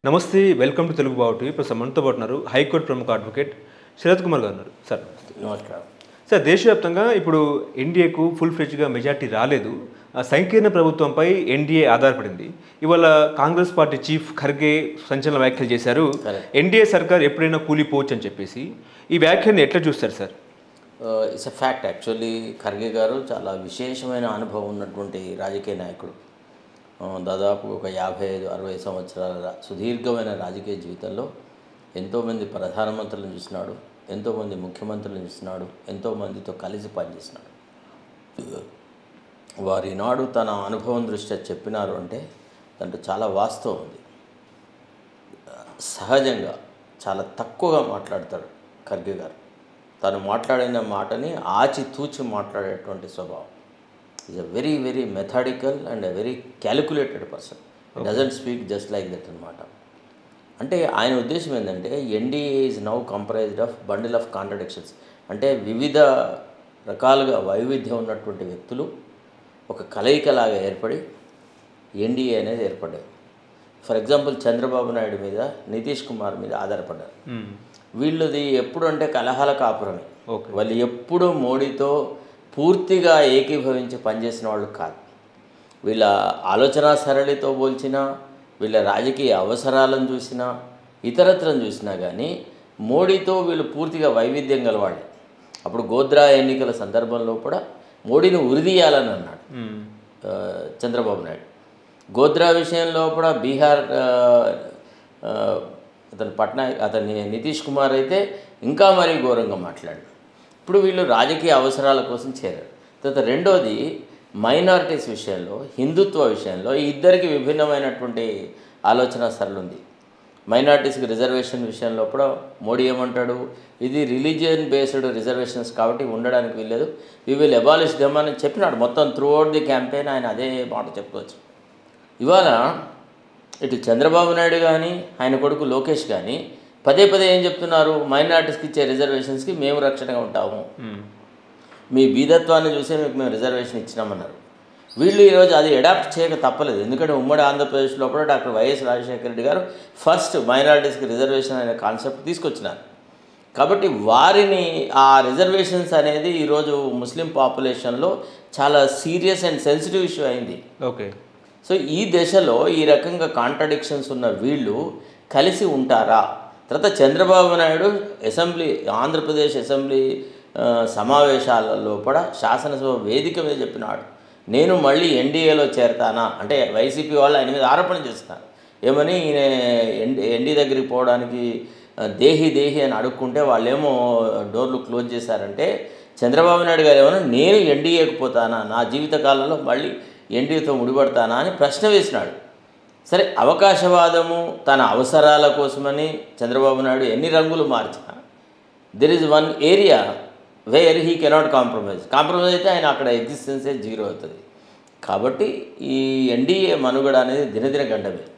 నమస్తే welcome to Telugu బావు TV ప్రస్తుతం మనతో పాటు ఉన్నారు హైకోర్టు ప్రముఖ అడ్వకేట్ శరత్ కుమార్ గారు ఉన్నారు సార్ నమస్కారం సార్ దేశవ్యాప్తంగా ఇప్పుడు ఎన్డీఏకు ఫుల్ ఫ్లెడ్జ్గా మెజార్టీ రాలేదు ఆ సంకీర్ణ ప్రభుత్వంపై ఎన్డీఏ ఆధారపడింది ఇవాళ కాంగ్రెస్ పార్టీ చీఫ్ ఖర్గే సంచలన వ్యాఖ్యలు చేశారు Correct. ఎన్డీఏ సర్కార్ ఎప్పుడైనా కూలిపోవచ్చు అని చెప్పేసి ఈ వ్యాఖ్యని ఎట్లా చూస్తారు sir it's a fact actually Kharge గారు చాలా విశేషమైన అనుభవం ఉన్నటువంటి రాజకీయ నాయకుడు ఆ, దాదాపు ఒక యాభై ఐదు అరవై సంవత్సరాల రా- సుదీర్ఘమైన రాజకీయ జీవితంలో ఎంతోమంది ప్రధానమంత్రులను చూసినాడు ఎంతోమంది ముఖ్యమంత్రులను చూసినాడు ఎంతోమందితో కలిసి పనిచేసినాడు వారి నాడు తన అనుభవం దృష్ట్యా చెప్పినారు అంటే దాంట్లో చాలా వాస్తవం ఉంది సహజంగా చాలా తక్కువగా మాట్లాడతాడు ఖర్గే గారు తను మాట్లాడిన మాటని ఆచితూచి మాట్లాడేటువంటి స్వభావం is a very very methodical and a very calculated person doesn't speak just like that అనమాట అంటే ఆయన ఉద్దేశం ఏంటంటే NDA is now comprised of bundle of contradictions అంటే వివిధ రకాలుగా వైవిధ్యం ఉన్నటువంటి వ్యక్తులు ఒక కలయికలాగా ఏర్పడి ఎన్డీఏ అనేది ఏర్పడ్డాయి ఫర్ ఎగ్జాంపుల్ చంద్రబాబు నాయుడు మీద నితీష్ కుమార్ మీద ఆధారపడ్డారు వీళ్ళది ఎప్పుడు అంటే కలహాల కాపురమే ఓకే. వాళ్ళు ఎప్పుడు మోడీతో పూర్తిగా ఏకీభవించి పనిచేసిన వాళ్ళు కాదు వీళ్ళ ఆలోచన సరళితో పోల్చినా వీళ్ళ రాజకీయ అవసరాలను చూసినా ఇతరత్రం చూసినా కానీ మోడీతో వీళ్ళు పూర్తిగా వైవిధ్యం గలవాళ్ళే అప్పుడు గోద్రా ఎన్నికల సందర్భంలో కూడా మోడీని ఉరిదీయాలని అన్నాడు ఆ, చంద్రబాబు నాయుడు గోద్రా విషయంలో కూడా బీహార్ ఆ, ఆ, అతను పట్నాయక్ అతని నితీష్ కుమార్ అయితే ఇంకా మరీ ఘోరంగా మాట్లాడాడు ఇప్పుడు వీళ్ళు రాజకీయ అవసరాల కోసం చేరారు తర్వాత రెండోది మైనారిటీస్ విషయంలో హిందుత్వ విషయంలో ఈ ఇద్దరికి విభిన్నమైనటువంటి ఆలోచన సరళి ఉంది మైనార్టీస్కి రిజర్వేషన్ విషయంలో కూడా మోడీ ఏమంటాడు ఇది రిలీజియన్ బేస్డ్ రిజర్వేషన్స్ కాబట్టి ఉండడానికి వీల్లేదు వి విల్ ఎబాలిష్ దెమ్ అని చెప్పినాడు మొత్తం త్రూ అవుట్ ది క్యాంపెయిన్ ఆయన అదే మాట చెప్పుకోవచ్చు ఇవాళ ఇటు చంద్రబాబు నాయుడు కానీ ఆయన కొడుకు లోకేష్ కానీ పదే పదే ఏం చెప్తున్నారు మైనార్టీస్కి ఇచ్చే రిజర్వేషన్స్కి మేము రక్షణగా ఉంటాము మీ బీదత్వాన్ని చూసే మీకు మేము రిజర్వేషన్ ఇచ్చినామన్నారు వీళ్ళు ఈరోజు అది అడాప్ట్ చేయక తప్పలేదు ఎందుకంటే ఉమ్మడి ఆంధ్రప్రదేశ్లో కూడా డాక్టర్ వైఎస్ రాజశేఖర రెడ్డి గారు ఫస్ట్ మైనారిటీస్కి రిజర్వేషన్ అనే కాన్సెప్ట్ తీసుకొచ్చినారు కాబట్టి వారిని ఆ రిజర్వేషన్స్ అనేది ఈరోజు ముస్లిం పాపులేషన్లో చాలా సీరియస్ అండ్ సెన్సిటివ్ ఇష్యూ అయింది ఓకే సో ఈ దశలో ఈ రకంగా కాంట్రడిక్షన్స్ ఉన్న వీళ్ళు కలిసి ఉంటారా తర్వాత చంద్రబాబు నాయుడు అసెంబ్లీ ఆంధ్రప్రదేశ్ అసెంబ్లీ ఆ, సమావేశాలలో కూడా శాసనసభ వేదిక మీద చెప్పినాడు నేను మళ్ళీ ఎన్డీఏలో చేరతానా అంటే వైసీపీ వాళ్ళు ఆయన మీద ఆరోపణ చేస్తున్నారు ఏమని ఈయన ఎన్డీ ఎన్డీ దగ్గరికి పోవడానికి ఆ, దేహి దేహి అని అడుక్కుంటే వాళ్ళేమో డోర్లు క్లోజ్ చేశారంటే చంద్రబాబు నాయుడు గారు ఏమన్నా నేను ఎన్డీఏకి పోతానా నా జీవితకాలంలో మళ్ళీ ఎన్డీఏతో ముడిపడతానా అని ప్రశ్న వేసినాడు సరే అవకాశవాదము తన అవసరాల కోసమని చంద్రబాబు నాయుడు ఎన్ని రంగులు మార్చినా there is one area where he cannot compromise compromise అయితే ఆయన అక్కడ ఎగ్జిస్టెన్సే జీరో అవుతుంది కాబట్టి ఈ ఎన్డీఏ మనుగడ అనేది దినదిన గండమే